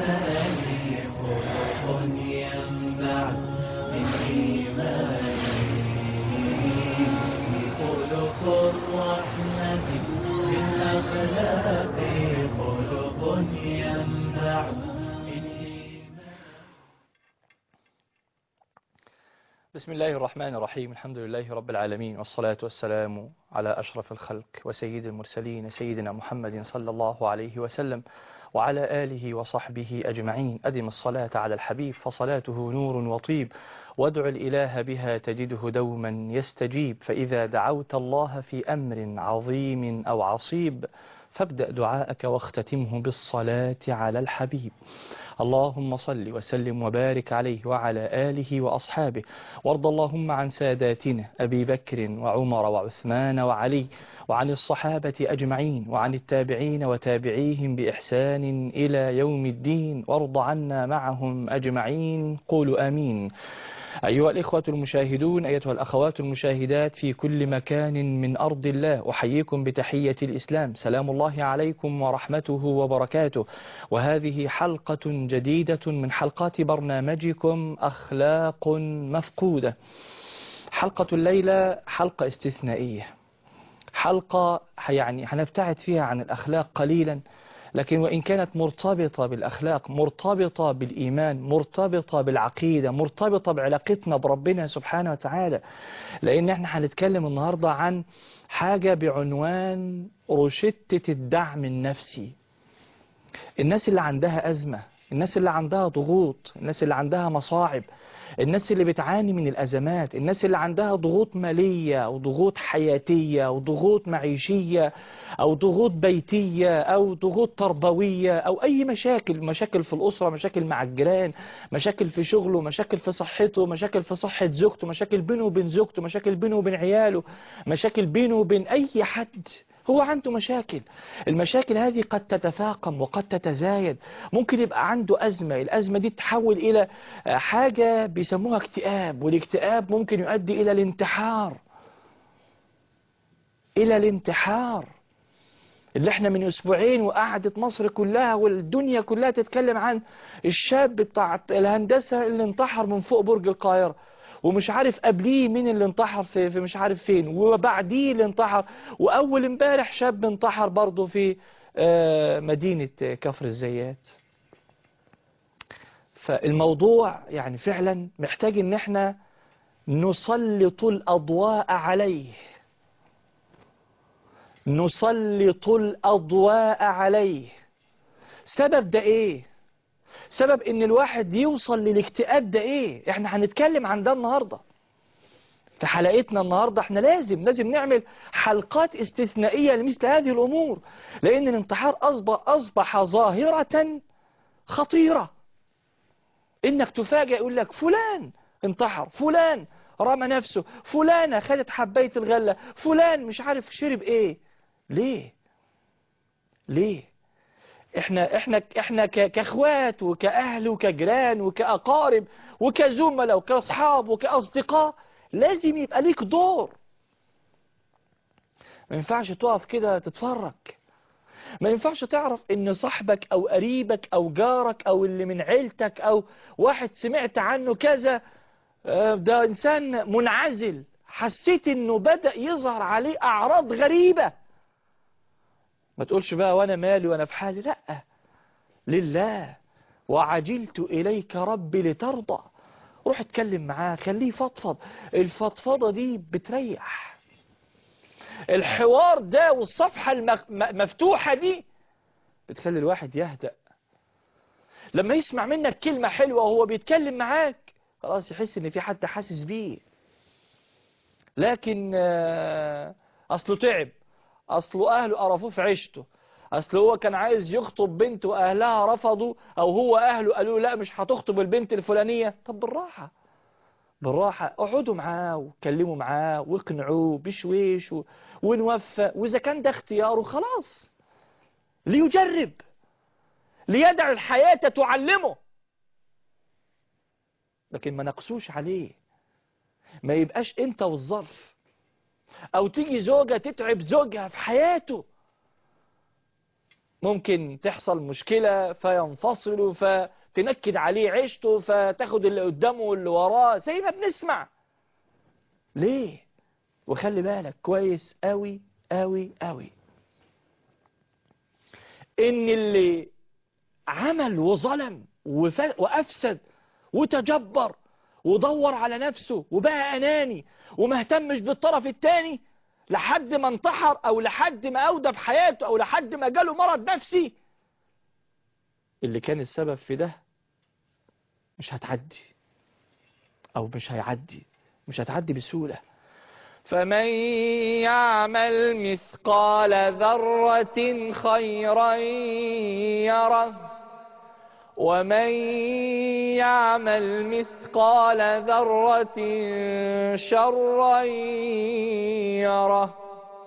الإيمان خلق ينبع من إيمانه خلق الرحمة في الأخلاق خلق ينبع من إيمان بسم الله الرحمن الرحيم الحمد لله رب العالمين والصلاة والسلام على أشرف الخلق وسيد المرسلين سيدنا محمد صلى الله عليه وسلم وعلى آله وصحبه أجمعين أدم الصلاة على الحبيب فصلاته نور وطيب وادع الإله بها تجده دوما يستجيب فإذا دعوت الله في أمر عظيم أو عصيب فابدأ دعاءك واختتمه بالصلاة على الحبيب اللهم صل وسلم وبارك عليه وعلى آله وأصحابه وارض اللهم عن ساداتنا أبي بكر وعمر وعثمان وعلي وعن الصحابة أجمعين وعن التابعين وتابعيهم بإحسان إلى يوم الدين وارض عنا معهم أجمعين قولوا آمين أيها الإخوة المشاهدون أيتها الأخوات المشاهدات في كل مكان من أرض الله أحييكم بتحية الإسلام سلام الله عليكم ورحمته وبركاته وهذه حلقة جديدة من حلقات برنامجكم أخلاق مفقودة حلقة الليلة حلقة استثنائية حلقة يعني هنبتعد فيها عن الأخلاق قليلا لكن وإن كانت مرتبطة بالأخلاق مرتبطة بالإيمان مرتبطة بالعقيدة مرتبطة بعلاقتنا بربنا سبحانه وتعالى لأن احنا هنتكلم النهاردة عن حاجة بعنوان روشتة الدعم النفسي الناس اللي عندها أزمة الناس اللي عندها ضغوط الناس اللي عندها مصاعب الناس اللي بتعاني من الأزمات الناس اللي عندها ضغوط مالية أو ضغوط حياتية أو ضغوط معيشية أو ضغوط بيتية أو ضغوط تربوية أو أي مشاكل مشاكل في الأسرة مشاكل مع الجيران مشاكل في شغله مشاكل في صحته مشاكل في صحة زوجته مشاكل بينه وبين زوجته مشاكل بينه وبين عياله مشاكل بينه وبين أي حد هو عنده مشاكل المشاكل هذه قد تتفاقم وقد تتزايد ممكن يبقى عنده أزمة الأزمة دي تحول إلى حاجة بيسموها اكتئاب والاكتئاب ممكن يؤدي إلى الانتحار إلى الانتحار اللي احنا من اسبوعين وقعدت مصر كلها والدنيا كلها تتكلم عن الشاب بتاع الهندسة اللي انتحر من فوق برج القاهرة ومش عارف قبليه مين اللي انتحر في, في مش عارف فين وبعديه اللي انتحر واول امبارح شاب انتحر برضه في مدينة كفر الزيات فالموضوع يعني فعلا محتاج ان احنا نسلط الاضواء عليه نسلط الاضواء عليه سبب ده ايه سبب ان الواحد يوصل للاكتئاب ده ايه احنا هنتكلم عن ده النهاردة في حلقتنا النهاردة احنا لازم لازم نعمل حلقات استثنائية لمثل هذه الامور لان الانتحار اصبح, أصبح ظاهرة خطيرة انك تفاجئ يقول لك فلان انتحر فلان رمى نفسه فلانة خدت حباية الغلة فلان مش عارف شرب ايه ليه ليه احنا احنا احنا كاخوات وكاهل وكجيران وكاقارب وكزملاء وكاصحاب وكاصدقاء لازم يبقى ليك دور ما ينفعش تقف كده تتفرج ما ينفعش تعرف ان صاحبك او قريبك او جارك او اللي من عيلتك او واحد سمعت عنه كذا ده انسان منعزل حسيت انه بدأ يظهر عليه اعراض غريبة ما تقولش بقى وانا مالي وانا في حالي لا لله وعجلت اليك ربي لترضى روح اتكلم معاه خليه فضفض الفضفضة دي بتريح الحوار ده والصفحة المفتوحة دي بتخلي الواحد يهدأ لما يسمع منك كلمة حلوة وهو بيتكلم معاك خلاص يحس ان في حد حاسس بيه لكن اصله تعب اصله اهله قرفوه في عيشته اصل هو كان عايز يخطب بنت واهلها رفضوا او هو اهله قالوا لا مش هتخطب البنت الفلانية طب بالراحة بالراحة اقعدوا معاه وكلموا معاه واقنعوه بشويش ونوفق واذا كان ده اختياره خلاص ليجرب ليدع الحياة تعلمه لكن ما نقصوش عليه ما يبقاش انت والظرف او تيجي زوجة تتعب زوجها في حياته ممكن تحصل مشكلة فينفصلوا فتنكد عليه عيشته فتاخد اللي قدامه واللي وراه زي ما بنسمع ليه وخلي بالك كويس قوي قوي قوي ان اللي عمل وظلم وف- وافسد وتجبر ودور على نفسه وبقى اناني وما اهتمش بالطرف التاني لحد ما انتحر او لحد ما اودى بحياته او لحد ما جاله مرض نفسي اللي كان السبب في ده مش هتعدي او مش هيعدي مش هتعدي بسهولة فمن يعمل مثقال ذرة خيرا يره ومن يعمل مثقال ذرة شرا يره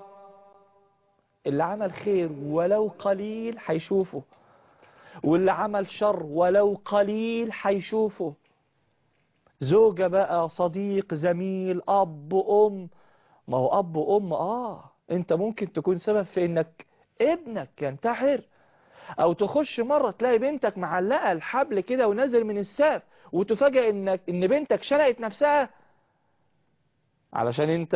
اللي عمل خير ولو قليل هيشوفه واللي عمل شر ولو قليل هيشوفه زوجة بقى صديق زميل أب أم ما هو أب وأم آه أنت ممكن تكون سبب في إنك ابنك ينتحر أو تخش مرة تلاقي بنتك معلقة الحبل كده ونازل من السقف وتفاجئ إنك إن بنتك شلقت نفسها علشان أنت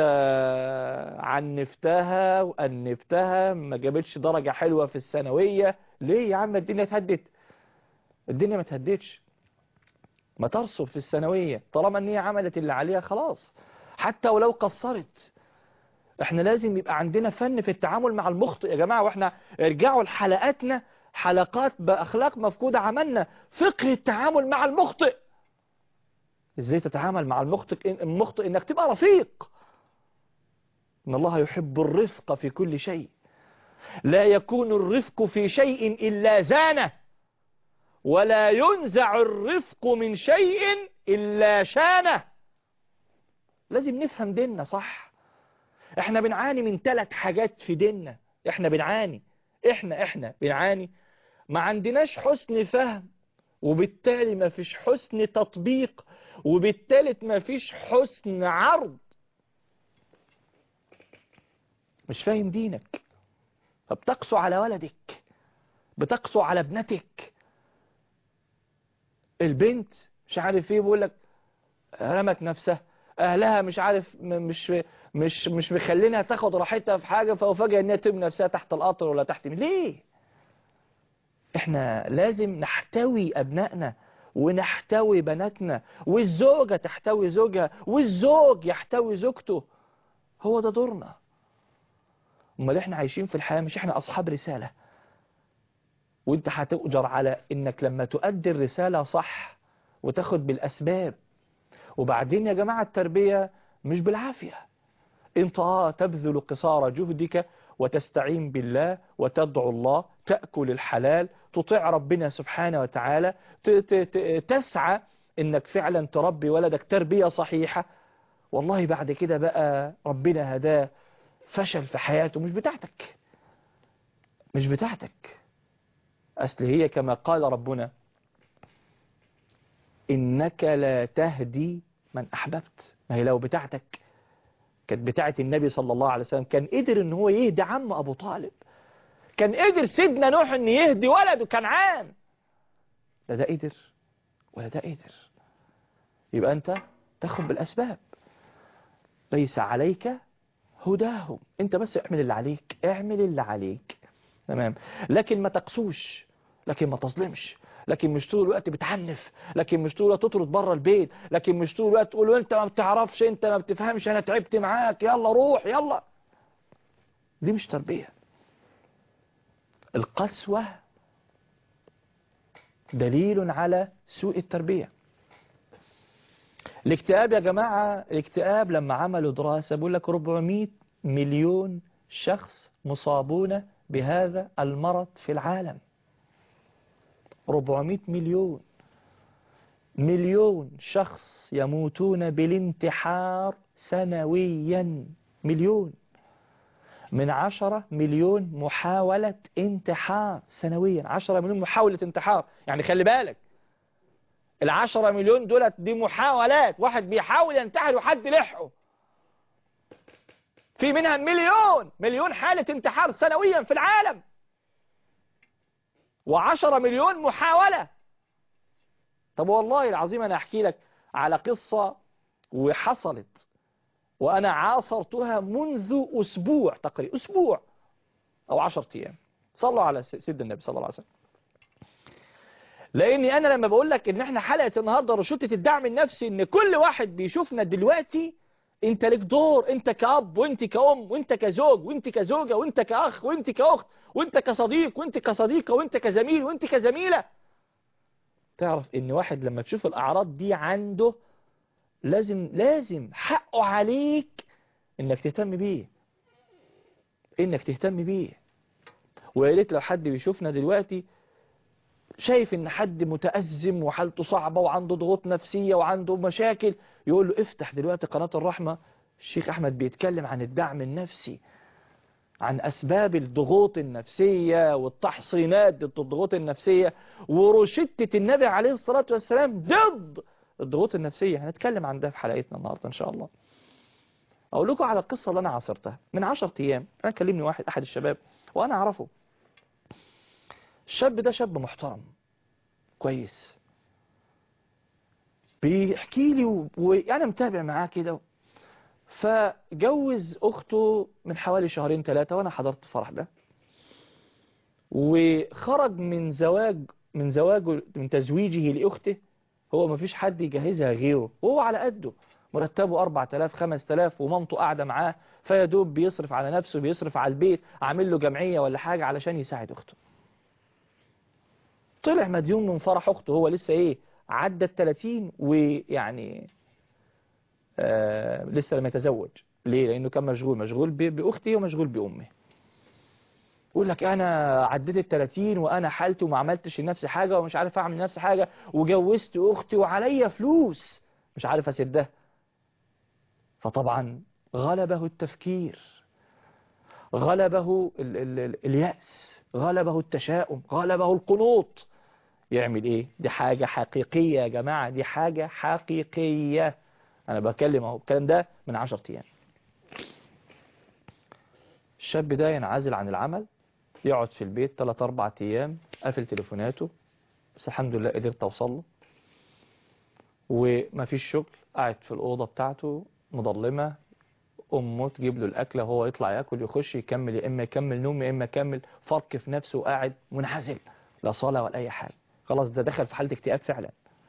عنفتها وأنبتها ما جابتش درجة حلوة في الثانوية ليه يا عم الدنيا اتهدت الدنيا ما اتهدتش ما ترسب في الثانوية طالما ان هي عملت اللي عليها خلاص حتى ولو قصرت احنا لازم يبقى عندنا فن في التعامل مع المخطئ يا جماعة واحنا ارجعوا لحلقاتنا حلقات بأخلاق مفقودة عملنا فقه التعامل مع المخطئ ازاي تتعامل مع المخطئ المخطئ انك تبقى رفيق ان الله يحب الرفق في كل شيء لا يكون الرفق في شيء إلا زانه ولا ينزع الرفق من شيء إلا شانه لازم نفهم ديننا صح احنا بنعاني من ثلاث حاجات في ديننا احنا بنعاني احنا احنا بنعاني ما عندناش حسن فهم وبالتالي ما فيش حسن تطبيق وبالتالي ما فيش حسن عرض مش فاهم دينك فبتقسو على ولدك بتقسو على ابنتك البنت مش عارف ايه بيقول لك رمت نفسها اهلها مش عارف م- مش مش مش مخلينها تاخد راحتها في حاجه ففجاه ان هي ترمي نفسها تحت القطر ولا تحت ليه احنا لازم نحتوي ابنائنا ونحتوي بناتنا والزوجه تحتوي زوجها والزوج يحتوي زوجته هو ده دورنا امال احنا عايشين في الحياه مش احنا اصحاب رساله وانت هتؤجر على انك لما تؤدي الرسالة صح وتاخد بالاسباب وبعدين يا جماعة التربية مش بالعافية انت اه تبذل قصارى جهدك وتستعين بالله وتدعو الله تأكل الحلال تطيع ربنا سبحانه وتعالى ت- ت- ت- تسعى انك فعلا تربي ولدك تربية صحيحة والله بعد كده بقى ربنا هداه فشل في حياته مش بتاعتك مش بتاعتك أصل هي كما قال ربنا إنك لا تهدي من أحببت ما هي لو بتاعتك كانت بتاعت النبي صلى الله عليه وسلم كان قدر إن هو يهدي عم أبو طالب كان قدر سيدنا نوح إن يهدي ولده كنعان لا ده قدر ولا ده قدر يبقى أنت تاخد بالأسباب ليس عليك هداهم أنت بس اعمل اللي عليك اعمل اللي عليك تمام لكن ما تقسوش لكن ما تظلمش لكن مش طول الوقت بتعنف لكن مش طول الوقت تطرد بره البيت لكن مش طول الوقت تقول له انت ما بتعرفش انت ما بتفهمش انا تعبت معاك يلا روح يلا دي مش تربية القسوة دليل على سوء التربية الاكتئاب يا جماعة الاكتئاب لما عملوا دراسة بيقول لك 400 مليون شخص مصابون بهذا المرض في العالم 400 مليون مليون شخص يموتون بالانتحار سنويا مليون من عشرة مليون محاولة انتحار سنويا عشرة مليون محاولة انتحار يعني خلي بالك العشرة مليون دولت دي محاولات واحد بيحاول ينتحر وحد لحقه في منها مليون مليون حالة انتحار سنويا في العالم وعشرة مليون محاولة طب والله العظيم أنا أحكي لك على قصة وحصلت وأنا عاصرتها منذ أسبوع تقريبا أسبوع أو عشرة أيام صلوا على سيد النبي صلى الله عليه وسلم لاني انا لما بقول لك ان احنا حلقة النهاردة رشوتة الدعم النفسي ان كل واحد بيشوفنا دلوقتي انت لك دور انت كأب وانت كأم وانت كزوج وانت كزوجة وانت كأخ وانت كأخت وانت كصديق وانت كصديقة وانت كزميل وانت كزميلة تعرف ان واحد لما تشوف الاعراض دي عنده لازم لازم حقه عليك انك تهتم بيه انك تهتم بيه ويا ريت لو حد بيشوفنا دلوقتي شايف ان حد متأزم وحالته صعبة وعنده ضغوط نفسية وعنده مشاكل يقول له افتح دلوقتي قناة الرحمة الشيخ احمد بيتكلم عن الدعم النفسي عن اسباب الضغوط النفسية والتحصينات ضد الضغوط النفسية ورشدة النبي عليه الصلاة والسلام ضد الضغوط النفسية هنتكلم عن ده في حلقتنا النهاردة ان شاء الله اقول لكم على القصة اللي انا عاصرتها من عشرة ايام انا كلمني واحد احد الشباب وانا اعرفه الشاب ده شاب محترم كويس بيحكي لي و- وانا متابع معاه كده فجوز اخته من حوالي شهرين ثلاثة وانا حضرت الفرح ده وخرج من زواج من زواجه من تزويجه لاخته هو ما فيش حد يجهزها غيره وهو على قده مرتبه 4000 5000 ومامته قاعده معاه فيا دوب بيصرف على نفسه بيصرف على البيت عامل له جمعيه ولا حاجه علشان يساعد اخته طلع مديون من فرح اخته هو لسه ايه عدى ال 30 ويعني آه لسه لم يتزوج ليه لانه كان مشغول مشغول ب- باختي ومشغول بامه يقول لك انا عديت ال 30 وانا حالتي وما عملتش لنفسي حاجه ومش عارف اعمل لنفسي حاجه وجوزت اختي وعليا فلوس مش عارف اسدها فطبعا غلبه التفكير غلبه ال ال ال اليأس غلبه التشاؤم غلبه القنوط يعمل ايه دي حاجة حقيقية يا جماعة دي حاجة حقيقية انا بكلم اهو الكلام ده من عشرة ايام الشاب ده ينعزل عن العمل يقعد في البيت 3 4 ايام قافل تليفوناته بس الحمد لله قدرت اوصل له ومفيش شغل قاعد في الأوضة بتاعته مظلمة أمه تجيب له الأكل هو يطلع ياكل يخش يكمل يا إما يكمل نوم يا إما يكمل فرق في نفسه وقاعد منعزل لا صلاة ولا أي حاجة خلاص ده دخل في حالة اكتئاب فعلا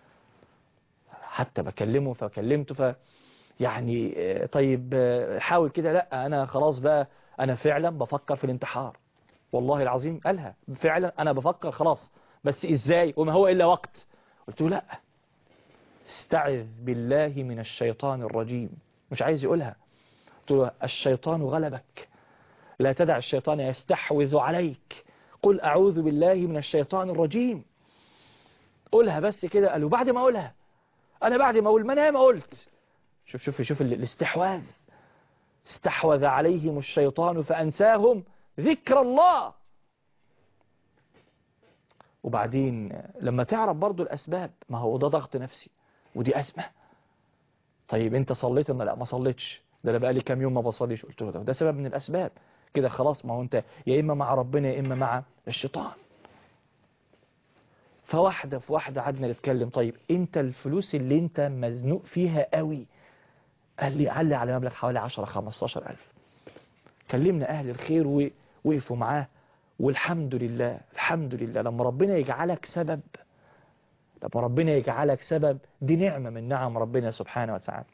حتى بكلمه فكلمته ف يعني آه، طيب آه، حاول كده لا أنا خلاص بقى أنا فعلا بفكر في الانتحار والله العظيم قالها فعلا أنا بفكر خلاص بس إزاي وما هو إلا وقت قلت له لا استعذ بالله من الشيطان الرجيم مش عايز يقولها قلت له الشيطان غلبك لا تدع الشيطان يستحوذ عليك قل أعوذ بالله من الشيطان الرجيم قولها بس كده قال وبعد ما أقولها أنا بعد ما أقول ما أنا ما قلت شوف شوف شوف ال- الاستحواذ استحوذ عليهم الشيطان فأنساهم ذكر الله وبعدين لما تعرف برضو الأسباب ما هو ده ضغط نفسي ودي أزمة طيب انت صليت انا لا ما صليتش ده انا بقالي كام يوم ما بصليش قلت له ده, ده سبب من الأسباب كده خلاص ما هو انت يا إما مع ربنا يا إما مع الشيطان فواحدة في واحدة قعدنا نتكلم طيب انت الفلوس اللي انت مزنوق فيها قوي قال لي قال لي على مبلغ حوالي 10 15 ألف كلمنا أهل الخير ووقفوا معاه والحمد لله الحمد لله لما ربنا يجعلك سبب لما ربنا يجعلك سبب دي نعمة من نعم ربنا سبحانه وتعالى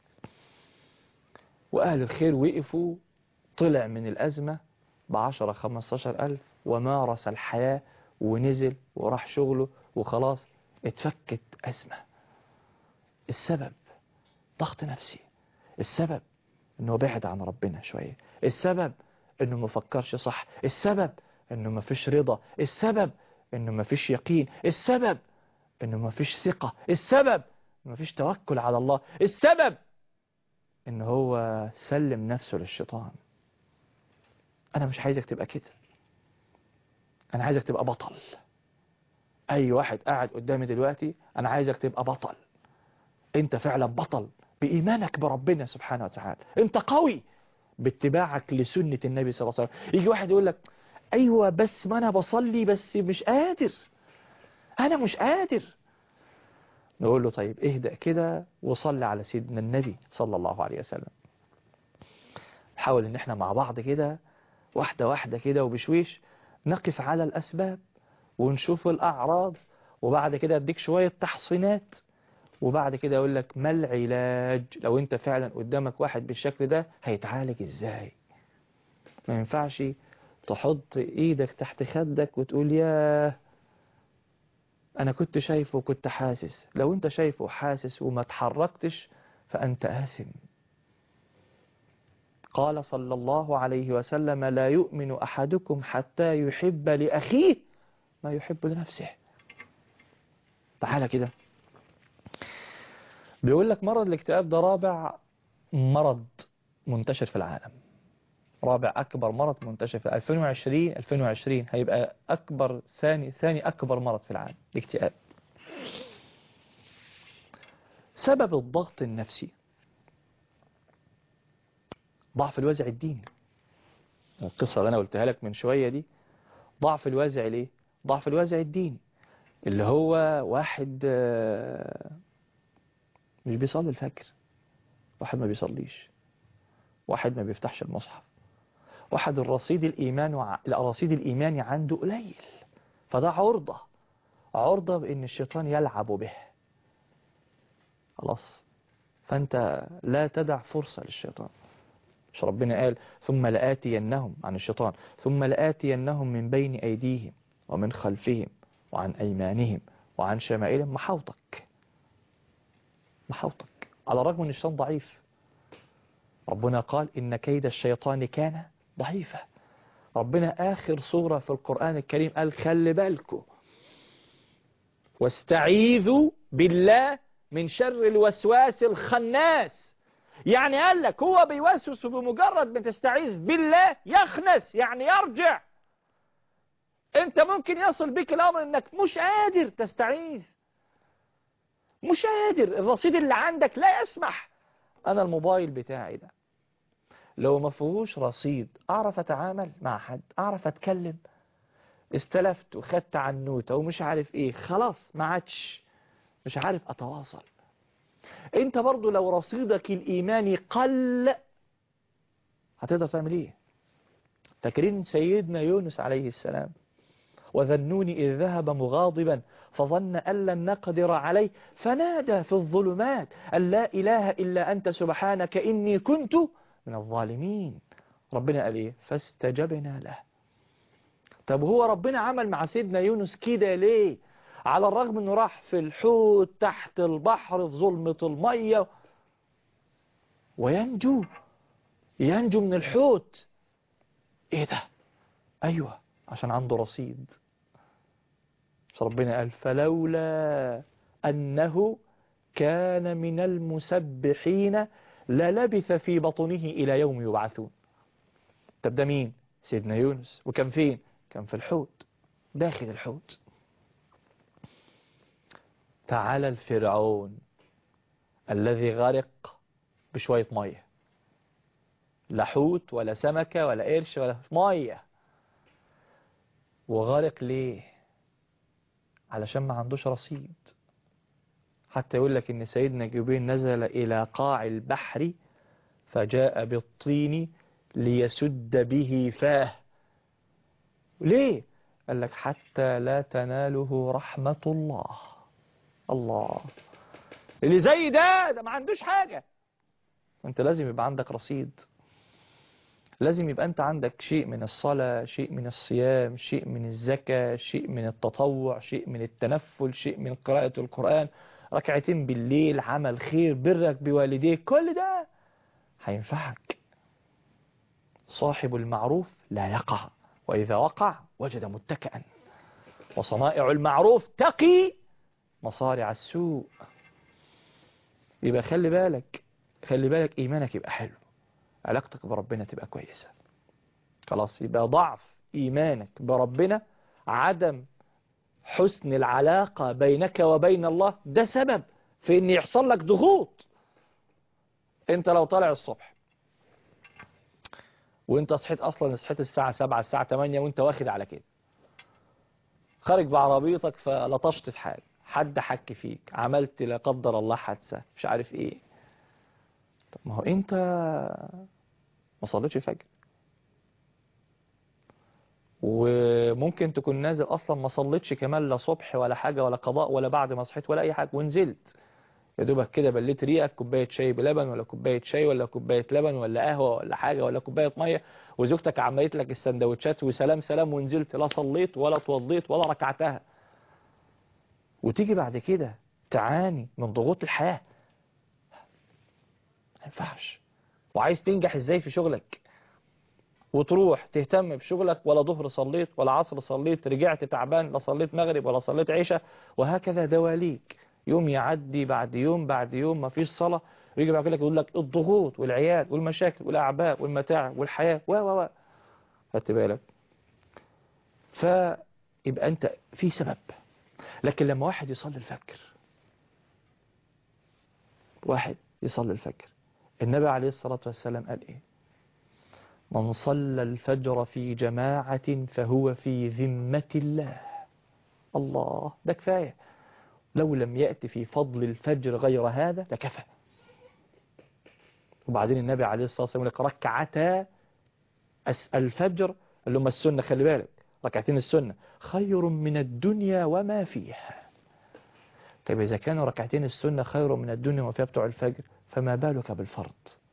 وأهل الخير وقفوا طلع من الأزمة بعشرة خمستاشر ألف ومارس الحياة ونزل وراح شغله وخلاص اتفكت أزمة السبب ضغط نفسي السبب انه بعد عن ربنا شوية السبب انه ما فكرش صح السبب انه ما فيش رضا السبب انه ما فيش يقين السبب انه ما فيش ثقة السبب انه ما فيش توكل على الله السبب انه هو سلم نفسه للشيطان انا مش عايزك تبقى كده انا عايزك تبقى بطل اي واحد قاعد قدامي دلوقتي انا عايزك تبقى بطل انت فعلا بطل بإيمانك بربنا سبحانه وتعالى انت قوي باتباعك لسنة النبي صلى الله عليه وسلم يجي واحد يقول لك أيوة بس ما أنا بصلي بس مش قادر أنا مش قادر نقول له طيب اهدأ كده وصلي على سيدنا النبي صلى الله عليه وسلم نحاول ان احنا مع بعض كده واحدة واحدة كده وبشويش نقف على الأسباب ونشوف الأعراض وبعد كده اديك شوية تحصينات وبعد كده اقول لك ما العلاج لو انت فعلا قدامك واحد بالشكل ده هيتعالج ازاي ما ينفعش تحط ايدك تحت خدك وتقول ياه انا كنت شايفه وكنت حاسس لو انت شايفه وحاسس وما تحركتش فانت آثم قال صلى الله عليه وسلم لا يؤمن أحدكم حتى يحب لأخيه ما يحب لنفسه تعالى كده بيقول لك مرض الاكتئاب ده رابع مرض منتشر في العالم رابع أكبر مرض منتشر في 2020 2020 هيبقى أكبر ثاني ثاني أكبر مرض في العالم الاكتئاب سبب الضغط النفسي ضعف الوازع الديني القصة اللي أنا قلتها لك من شوية دي ضعف الوازع ليه ضعف الوازع الديني اللي هو واحد آه، مش بيصلي الفجر واحد ما بيصليش واحد ما بيفتحش المصحف واحد الرصيد الإيمان وع... الرصيد الإيماني عنده قليل فده عرضة عرضة بأن الشيطان يلعب به خلاص فأنت لا تدع فرصة للشيطان مش ربنا قال ثم لآتينهم عن الشيطان ثم لآتينهم من بين أيديهم ومن خلفهم وعن أيمانهم وعن شمائلهم محوطك محوطك على الرغم أن الشيطان ضعيف ربنا قال إن كيد الشيطان كان ضعيفا ربنا آخر صورة في القرآن الكريم قال خلي بالكم واستعيذوا بالله من شر الوسواس الخناس يعني قال لك هو بيوسوس بمجرد ما تستعيذ بالله يخنس يعني يرجع انت ممكن يصل بك الامر انك مش قادر تستعيذ مش قادر الرصيد اللي عندك لا يسمح انا الموبايل بتاعي ده لو ما فيهوش رصيد اعرف اتعامل مع حد اعرف اتكلم استلفت وخدت عنوته ومش عارف ايه خلاص ما عادش مش عارف اتواصل انت برضو لو رصيدك الايماني قل هتقدر تعمل ايه فاكرين سيدنا يونس عليه السلام وذنوني إذ ذهب مغاضبا فظن أن لن نقدر عليه فنادى في الظلمات أن لا إله إلا أنت سبحانك إني كنت من الظالمين ربنا قال إيه فاستجبنا له طب هو ربنا عمل مع سيدنا يونس كده ليه على الرغم أنه راح في الحوت تحت البحر في ظلمة المية وينجو ينجو من الحوت ايه ده ايوه عشان عنده رصيد بس ربنا قال فلولا أنه كان من المسبحين للبث في بطنه إلى يوم يبعثون طب ده مين سيدنا يونس وكان فين كان في الحوت داخل الحوت تعالى الفرعون الذي غرق بشوية مية لا حوت ولا سمكة ولا قرش ولا مية وغارق ليه علشان ما عندوش رصيد حتى يقول لك ان سيدنا جبريل نزل الى قاع البحر فجاء بالطين ليسد به فاه ليه قال لك حتى لا تناله رحمة الله الله اللي زي ده ده ما عندوش حاجة انت لازم يبقى عندك رصيد لازم يبقى أنت عندك شيء من الصلاة شيء من الصيام شيء من الزكاة شيء من التطوع شيء من التنفل شيء من قراءة القرآن ركعتين بالليل عمل خير برك بوالديك كل ده هينفعك صاحب المعروف لا يقع وإذا وقع وجد متكئا وصنائع المعروف تقي مصارع السوء يبقى خلي بالك خلي بالك إيمانك يبقى حلو علاقتك بربنا تبقى كويسة خلاص يبقى ضعف إيمانك بربنا عدم حسن العلاقة بينك وبين الله ده سبب في ان يحصل لك ضغوط انت لو طالع الصبح وانت صحيت اصلا صحيت الساعة 7 الساعة 8 وانت واخد على كده خارج بعربيتك فلطشت في حال حد حك فيك عملت لا قدر الله حادثة مش عارف ايه طب ما هو انت ما صليتش الفجر وممكن تكون نازل اصلا ما صليتش كمان لا صبح ولا حاجة ولا قضاء ولا بعد ما صحيت ولا اي حاجة ونزلت يا دوبك كده بليت ريقك كوبايه شاي بلبن ولا كوبايه شاي ولا كوبايه لبن ولا قهوه ولا حاجه ولا كوبايه ميه وزوجتك عملت لك السندوتشات وسلام سلام ونزلت لا صليت ولا اتوضيت ولا ركعتها وتيجي بعد كده تعاني من ضغوط الحياه ما ينفعش وعايز تنجح ازاي في شغلك وتروح تهتم بشغلك ولا ظهر صليت ولا عصر صليت رجعت تعبان لا صليت مغرب ولا صليت عشاء وهكذا دواليك يوم يعدي بعد يوم بعد يوم ما فيش صلاة ويجي بعد كده يقول لك الضغوط والعيال والمشاكل والأعباء والمتاعب والحياة و و و خدت بالك فيبقى أنت في سبب لكن لما واحد يصلي الفجر واحد يصلي الفجر النبي عليه الصلاة والسلام قال إيه من صلى الفجر في جماعة فهو في ذمة الله الله ده كفاية لو لم يأتي في فضل الفجر غير هذا لكفى وبعدين النبي عليه الصلاة والسلام يقول لك ركعتا الفجر اللي هم السنة خلي بالك ركعتين السنة خير من الدنيا وما فيها طيب إذا كانوا ركعتين السنة خير من الدنيا وما فيها بتوع الفجر فما بالك بالفرض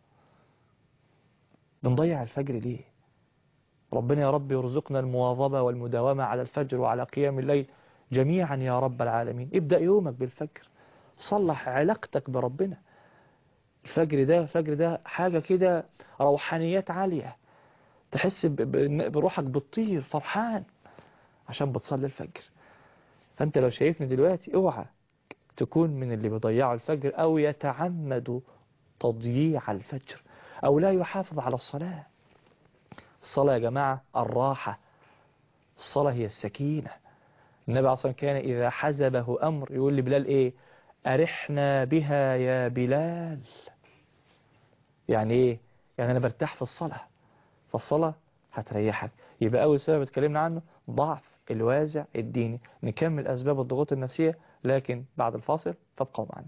بنضيع الفجر ليه ربنا يا رب يرزقنا المواظبة والمداومة على الفجر وعلى قيام الليل جميعا يا رب العالمين ابدأ يومك بالفجر صلح علاقتك بربنا الفجر ده الفجر ده حاجة كده روحانيات عالية تحس بروحك بتطير فرحان عشان بتصلي الفجر فانت لو شايفني دلوقتي اوعى تكون من اللي بيضيعوا الفجر او يتعمدوا تضييع الفجر او لا يحافظ على الصلاة الصلاة يا جماعة الراحة الصلاة هي السكينة النبي أصلا كان إذا حزبه أمر يقول لبلال إيه أرحنا بها يا بلال يعني إيه يعني أنا برتاح في الصلاة فالصلاة هتريحك يبقى أول سبب اتكلمنا عنه ضعف الوازع الديني نكمل أسباب الضغوط النفسية لكن بعد الفاصل فابقوا معنا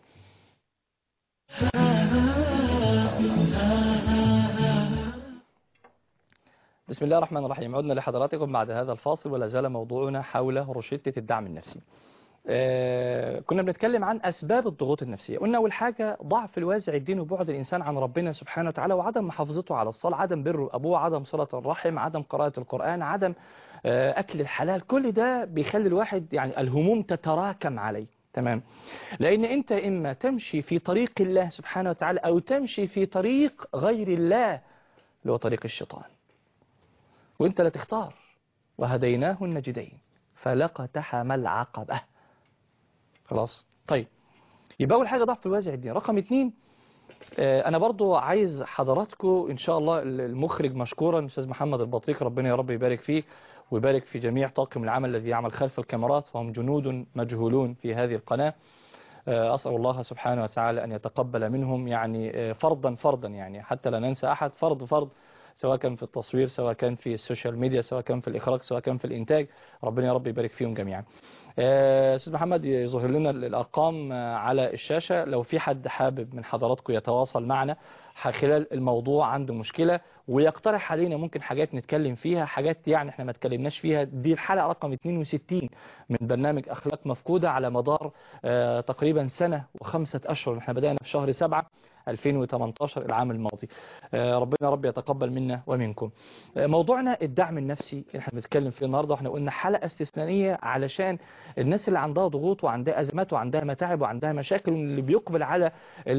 بسم الله الرحمن الرحيم عدنا لحضراتكم بعد هذا الفاصل ولا زال موضوعنا حول روشتة الدعم النفسي آه كنا بنتكلم عن أسباب الضغوط النفسية قلنا أول حاجة ضعف الوازع الدين وبعد الإنسان عن ربنا سبحانه وتعالى وعدم محافظته على الصلاة عدم بر أبوه عدم صلة الرحم عدم قراءة القرآن عدم آه أكل الحلال كل ده بيخلي الواحد يعني الهموم تتراكم عليه تمام لأن أنت إما تمشي في طريق الله سبحانه وتعالى أو تمشي في طريق غير الله اللي هو طريق الشيطان وانت لا تختار وهديناه النجدين فلقتحم العقبة خلاص طيب يبقى أول حاجة ضعف الوازع الدين رقم اتنين اه أنا برضو عايز حضراتكم إن شاء الله المخرج مشكورا أستاذ محمد البطيق ربنا يا رب يبارك فيه ويبارك في جميع طاقم العمل الذي يعمل خلف الكاميرات فهم جنود مجهولون في هذه القناة أسأل الله سبحانه وتعالى أن يتقبل منهم يعني فرضا فرضا يعني حتى لا ننسى أحد فرض فرض سواء كان في التصوير سواء كان في السوشيال ميديا سواء كان في الإخراج سواء كان في الإنتاج ربنا يا رب يبارك فيهم جميعا أستاذ محمد يظهر لنا الأرقام على الشاشة لو في حد حابب من حضراتكم يتواصل معنا خلال الموضوع عنده مشكلة ويقترح علينا ممكن حاجات نتكلم فيها حاجات يعني احنا ما اتكلمناش فيها دي الحلقة رقم 62 من برنامج أخلاق مفقودة على مدار آه تقريبا سنة وخمسة أشهر احنا بدأنا في شهر سبعة 2018 العام الماضي ربنا رب يتقبل منا ومنكم موضوعنا الدعم النفسي اللي احنا بنتكلم فيه النهارده احنا قلنا حلقة استثنائية علشان الناس اللي عندها ضغوط وعندها أزمات وعندها متاعب وعندها مشاكل واللي بيقبل على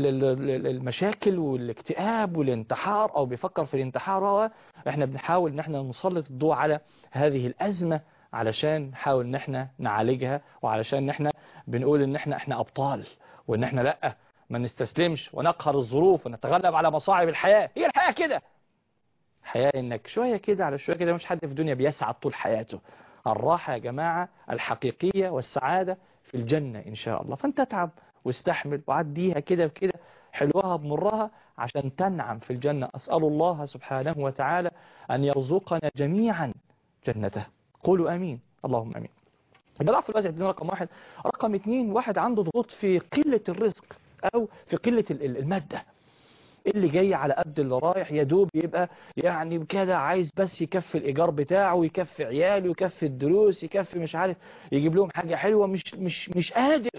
المشاكل والاكتئاب والانتحار أو بيفكر في الانتحار احنا بنحاول ان احنا نسلط الضوء على هذه الأزمة علشان نحاول ان احنا نعالجها وعلشان ان احنا بنقول ان احنا احنا أبطال وان احنا لأ ما نستسلمش ونقهر الظروف ونتغلب على مصاعب الحياة هي الحياة كده الحياة انك شوية كده على شوية كده مش حد في الدنيا بيسعد طول حياته الراحة يا جماعة الحقيقية والسعادة في الجنة إن شاء الله فانت اتعب واستحمل وعديها كده بكده حلوها بمرها عشان تنعم في الجنة أسأل الله سبحانه وتعالى أن يرزقنا جميعا جنته قولوا أمين اللهم أمين يبقى ضعف الوزع دي رقم واحد رقم اتنين واحد عنده ضغوط في قلة الرزق أو في قلة ال- ال- المادة اللي جاي على قد اللي رايح يا دوب يبقى يعني كده عايز بس يكفي الإيجار بتاعه ويكفي عياله يكفي الدروس يكفي مش عارف يجيب لهم حاجة حلوة مش مش مش قادر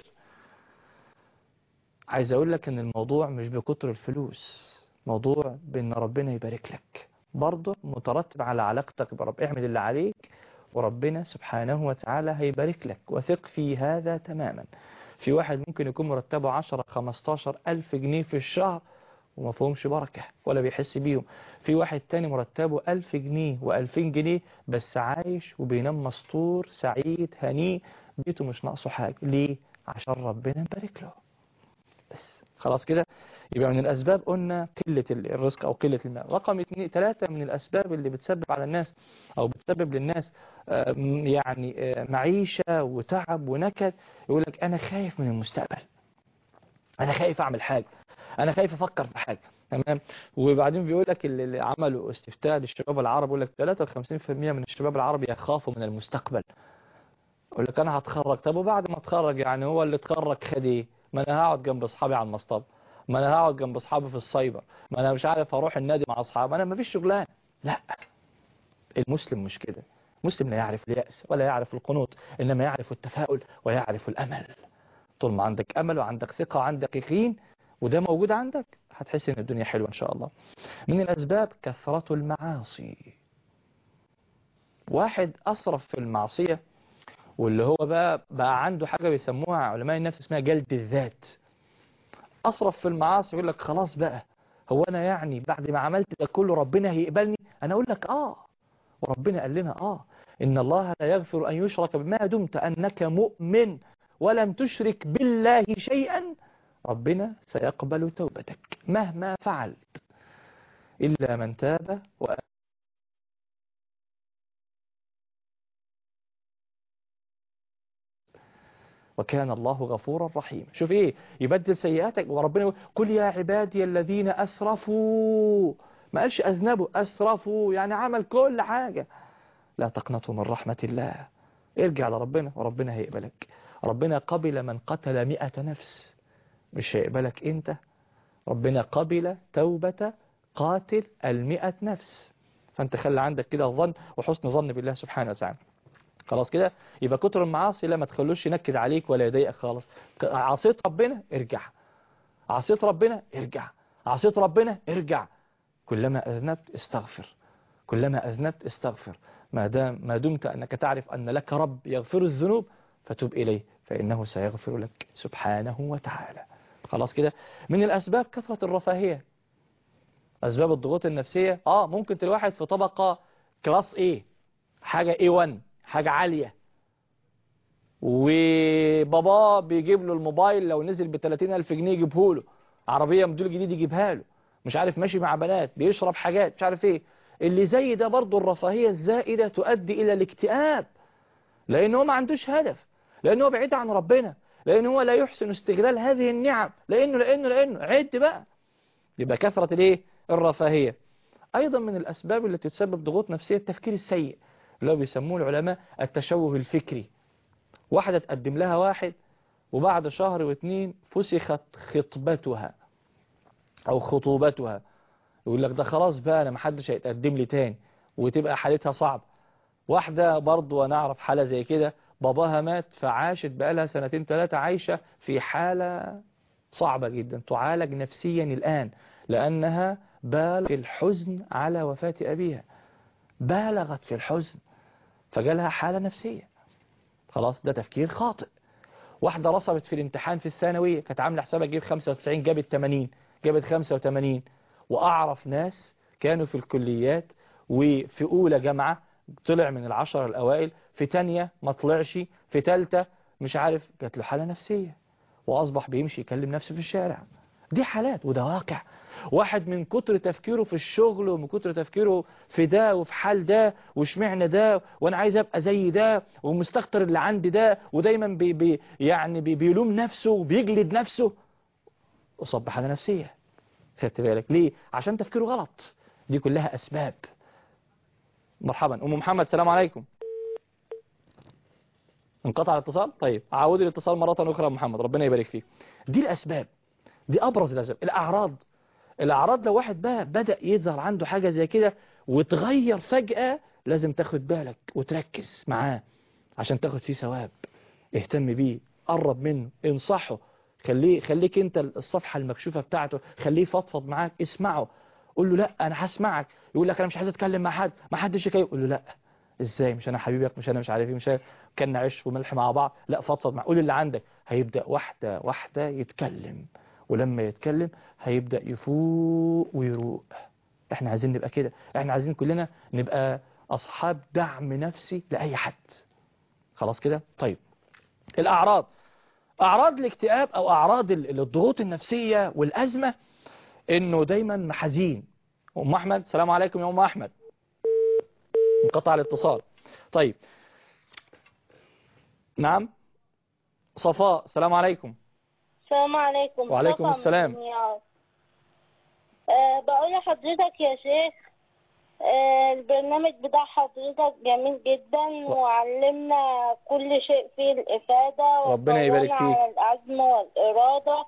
عايز أقول لك إن الموضوع مش بكتر الفلوس موضوع بإن ربنا يبارك لك برضه مترتب على علاقتك برب اعمل اللي عليك وربنا سبحانه وتعالى هيبارك لك وثق في هذا تماما في واحد ممكن يكون مرتبه 10 15 ألف جنيه في الشهر وما فيهمش بركة ولا بيحس بيهم في واحد تاني مرتبه ألف جنيه وألفين جنيه بس عايش وبينام مستور سعيد هنيء بيته مش ناقصه حاجة ليه؟ عشان ربنا مبارك له بس خلاص كده يبقى من الأسباب قلنا قلة الرزق أو قلة المال رقم اثنين ثلاثة من الأسباب اللي بتسبب على الناس أو بتسبب للناس آه، م- يعني آه، معيشة وتعب ونكد يقول لك أنا خايف من المستقبل أنا خايف أعمل حاجة أنا خايف أفكر في حاجة تمام وبعدين بيقول لك اللي اللي عملوا استفتاء للشباب العرب يقول لك 53% من الشباب العرب يخافوا من المستقبل يقول لك انا هتخرج طب وبعد ما اتخرج يعني هو اللي اتخرج خد ايه ما انا هقعد جنب اصحابي على المصطبه ما انا هقعد جنب اصحابي في السايبر ما انا مش عارف هروح النادي مع اصحابي انا ما فيش شغلانه لا المسلم مش كده مسلم لا يعرف اليأس ولا يعرف القنوط انما يعرف التفاؤل ويعرف الامل طول ما عندك امل وعندك ثقه وعندك يقين وده موجود عندك هتحس ان الدنيا حلوه ان شاء الله من الاسباب كثره المعاصي واحد اسرف في المعصيه واللي هو بقى بقى عنده حاجة بيسموها علماء النفس اسمها جلد الذات أصرف في المعاصي يقول لك خلاص بقى هو أنا يعني بعد ما عملت ده كله ربنا هيقبلني أنا أقول لك آه وربنا قال لنا آه إن الله لا يغفر أن يشرك بما دمت أنك مؤمن ولم تشرك بالله شيئا ربنا سيقبل توبتك مهما فعلت إلا من تاب وأ... وكان الله غفورا رحيما شوف ايه يبدل سيئاتك وربنا يقول قل يا عبادي الذين أسرفوا ما قالش أذنبوا أسرفوا يعني عمل كل حاجة لا تقنطوا من رحمة الله ارجع لربنا وربنا هيقبلك ربنا قبل من قتل مئة نفس مش هيقبلك انت ربنا قبل توبة قاتل المئة نفس فانت خلي عندك كده الظن وحسن ظن بالله سبحانه وتعالى خلاص كده يبقى كتر المعاصي لا ما تخلوش ينكد عليك ولا يضايقك خالص عصيت ربنا ارجع عصيت ربنا ارجع عصيت ربنا ارجع كلما أذنبت استغفر كلما أذنبت استغفر ما دام ما دمت أنك تعرف أن لك رب يغفر الذنوب فتب إليه فإنه سيغفر لك سبحانه وتعالى خلاص كده من الأسباب كثرة الرفاهية أسباب الضغوط النفسية آه ممكن الواحد في طبقة كلاس A حاجة A1 حاجة عالية وباباه بيجيب له الموبايل لو نزل ب 30 ألف جنيه يجيبه له عربية موديل جديد يجيبها له مش عارف ماشي مع بنات بيشرب حاجات مش عارف ايه اللي زي ده برضه الرفاهية الزائدة تؤدي إلى الاكتئاب لأن هو ما عندوش هدف لأن هو بعيد عن ربنا لأن هو لا يحسن استغلال هذه النعم لأنه لأنه لأنه عد بقى يبقى كثرة الايه الرفاهية أيضا من الأسباب التي تسبب ضغوط نفسية التفكير السيء اللي هو بيسموه العلماء التشوه الفكري واحدة تقدم لها واحد وبعد شهر واثنين فسخت خطبتها أو خطوبتها يقول لك ده خلاص بقى أنا محدش هيتقدم لي تاني وتبقى حالتها صعب واحدة برضو أنا أعرف حالة زي كده باباها مات فعاشت بقالها سنتين ثلاثة عايشة في حالة صعبة جدا تعالج نفسيا الآن لأنها بالغ الحزن على وفاة أبيها بالغت في الحزن فجالها حالة نفسية خلاص ده تفكير خاطئ واحدة رسبت في الامتحان في الثانوية كانت عاملة حسابها تجيب 95 جابت 80 جابت 85 وأعرف ناس كانوا في الكليات وفي أولى جامعة طلع من العشر الأوائل في تانية ما طلعش في تالتة مش عارف جات له حالة نفسية وأصبح بيمشي يكلم نفسه في الشارع دي حالات وده واقع واحد من كتر تفكيره في الشغل ومن كتر تفكيره في ده وفي حال ده واشمعنى ده وانا عايز ابقى زي ده ومستكتر اللي عندي ده ودايما بي بي يعني بي بيلوم نفسه وبيجلد نفسه أصاب بحالة نفسية خدت بالك ليه عشان تفكيره غلط دي كلها أسباب مرحبا أم محمد سلام عليكم انقطع الاتصال طيب عودي الاتصال مرة أخرى يا محمد ربنا يبارك فيك دي الأسباب دي أبرز الأسباب الأعراض الأعراض لو واحد بقى بدأ يظهر عنده حاجة زي كده وتغير فجأة لازم تاخد بالك وتركز معاه عشان تاخد فيه ثواب اهتم بيه قرب منه انصحه خليه خليك انت الصفحة المكشوفة بتاعته خليه فضفض معاك اسمعه قول له لا انا هسمعك يقول لك انا مش عايز اتكلم مع حد ما حدش يكلم قول له لا ازاي مش انا حبيبك مش انا مش عارف ايه مش أنا كان عيش وملح مع بعض لا فضفض مع قول اللي عندك هيبدأ واحدة واحدة يتكلم ولما يتكلم هيبدأ يفوق ويروق احنا عايزين نبقى كده احنا عايزين كلنا نبقى اصحاب دعم نفسي لاي حد خلاص كده طيب الاعراض اعراض الاكتئاب او اعراض ال- الضغوط النفسية والازمة انه دايما حزين ام احمد سلام عليكم يا ام احمد انقطع الاتصال طيب نعم صفاء سلام عليكم السلام عليكم وعليكم صفا السلام. من دمياط. أه بقول لحضرتك يا شيخ أه البرنامج بتاع حضرتك جميل جدا وعلمنا كل شيء فيه الإفادة ربنا يبارك وقوانا فيك. على العزم والإرادة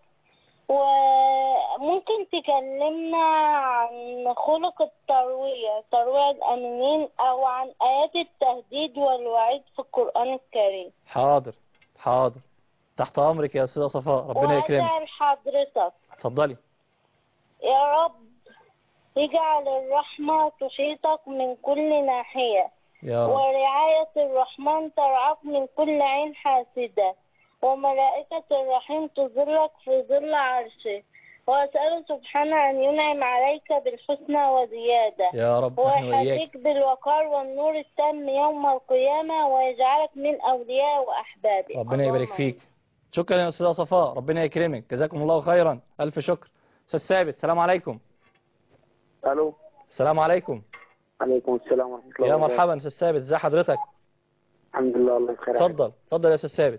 وممكن تكلمنا عن خلق التروية تروية الأمنين أو عن آيات التهديد والوعيد في القرآن الكريم حاضر حاضر تحت امرك يا استاذه صفاء ربنا يكرمك وأسأل حضرتك اتفضلي يا رب اجعل الرحمة تحيطك من كل ناحية يا رب ورعاية الرحمن ترعاك من كل عين حاسدة وملائكة الرحيم تظلك في ظل عرشه وأسأله سبحانه أن ينعم عليك بالحسنى وزيادة يا رب نحن واياك ويحييك بالوقار والنور التام يوم القيامة ويجعلك من أولياء وأحبابه ربنا يبارك اللهم فيك شكرا يا استاذه صفاء ربنا يكرمك جزاكم الله خيرا الف شكر استاذ ثابت السلام عليكم الو السلام عليكم عليكم السلام ورحمه الله يا وبركاته. مرحبا استاذ ثابت ازي حضرتك الحمد لله الله بخير اتفضل اتفضل يا استاذ ثابت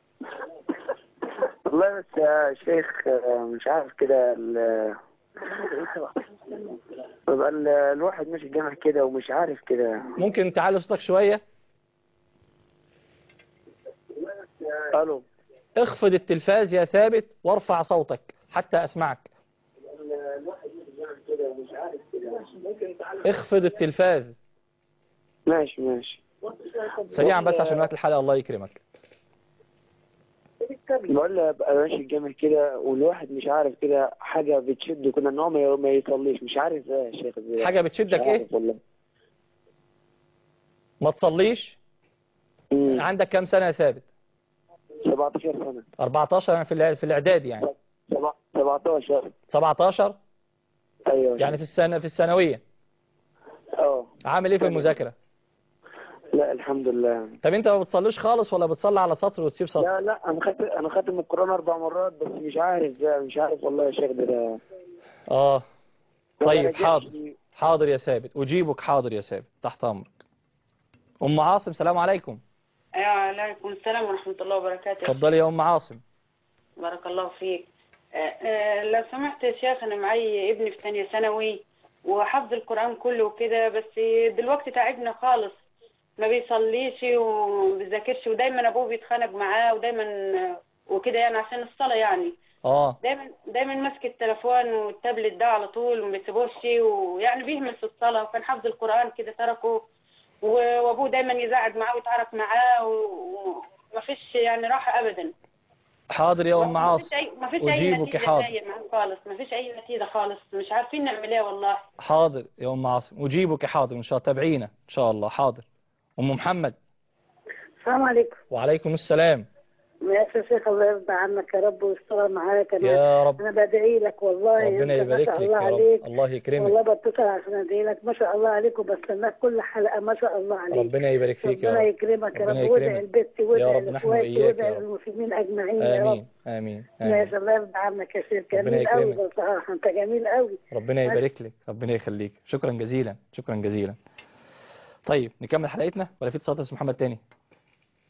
والله بس يا شيخ آه، مش عارف كده ال- بيبقى ال- الواحد ماشي الجامع كده ومش عارف كده ممكن تعلي صوتك شويه الو اخفض التلفاز يا ثابت وارفع صوتك حتى اسمعك اخفض التلفاز ماشي ماشي سريعا بس عشان وقت الحلقه الله يكرمك بقول له ابقى ماشي الجامع كده والواحد مش عارف كده حاجه بتشده كده ان هو ما ما يصليش مش عارف ايه يا شيخ ازاي حاجه مش بتشدك عارف ايه والله ما تصليش مم. عندك كام سنه يا ثابت 17 سنه 14 يعني في الإع- في الاعداد يعني سبع- 17 17 ايوه يعني في السنه في الثانويه اه عامل ايه في المذاكره لا الحمد لله طب انت ما بتصليش خالص ولا بتصلي على سطر وتسيب سطر لا لا انا خدت انا خدت القران اربع مرات بس مش عارف ده مش عارف والله يا شيخ ده ده اه طيب ما رجعش. حاضر حاضر يا ثابت اجيبك حاضر يا ثابت تحت امرك ام عاصم سلام عليكم أيوة عليكم السلام ورحمة الله وبركاته اتفضلي يا ام عاصم بارك الله فيك آه، آه، لو سمحت يا شيخ أنا معي ابني في ثانية ثانوي وحفظ القرآن كله وكده بس دلوقتي تعبنا خالص ما بيصليش وما بيذاكرش ودايما أبوه بيتخانق معاه ودايما آه، وكده يعني عشان الصلاة يعني اه دايما دايما ماسك التليفون والتابلت ده على طول وما بيسيبوش ويعني بيهمل في الصلاة وكان حفظ القرآن كده تركه و- وابوه دايما يزعج معاه ويتعارك معاه و- وما فيش يعني راحة أبدا حاضر يا ام ما عاصم فيش أي ما فيش أي أجيبك نتيجة حاضر. جاية معاه خالص ما فيش أي نتيجة خالص مش عارفين نعمل إيه والله حاضر يا ام عاصم اجيبك حاضر ان شاء الله تابعينا ان شاء الله حاضر ام محمد السلام عليكم وعليكم السلام يا أخي شيخ الله يرضى عنك يا رب ويستر معاك أنا يا رب أنا بدعي لك والله ربنا أنت ما يبارك شاء لك الله يا رب عليك الله يكرمك والله بتصل عشان أدعي لك ما شاء الله عليك وبستناك كل حلقة ما شاء الله عليك ربنا يبارك فيك يا ربنا رب يكرمك يا ربنا رب وادعي يكرمك. البيت يا وادعي رب نحن لاخواتي وإياك وادعي يا رب. للمسلمين أجمعين يا رب امين امين يا امين الله يرضى عنك يا شيخ ربنا جميل قوي يكرمك. بصراحة أنت جميل قوي ربنا يبارك لك ربنا يخليك شكرا جزيلا شكرا جزيلا طيب نكمل حلقتنا ولا في اتصالات يا أستاذ محمد تاني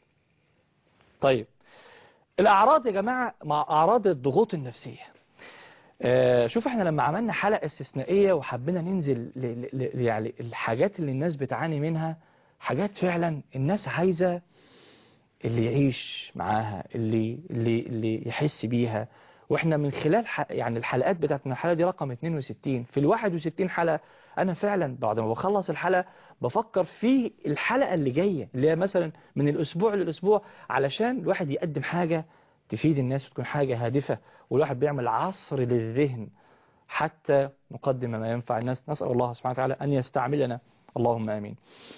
طيب الأعراض يا جماعة مع أعراض الضغوط النفسية آه، شوف احنا لما عملنا حلقة استثنائية وحبينا ننزل ل- ل- ل- يعني الحاجات اللي الناس بتعاني منها حاجات فعلا الناس عايزة اللي يعيش معاها اللي اللي اللي يحس بيها واحنا من خلال ح... يعني الحلقات بتاعتنا الحلقة دي رقم 62 في ال 61 حلقة انا فعلا بعد ما بخلص الحلقة بفكر في الحلقة اللي جاية اللي هي مثلا من الاسبوع للاسبوع علشان الواحد يقدم حاجة تفيد الناس وتكون حاجة هادفة والواحد بيعمل عصر للذهن حتى نقدم ما ينفع الناس نسأل الله سبحانه وتعالى أن يستعملنا اللهم آمين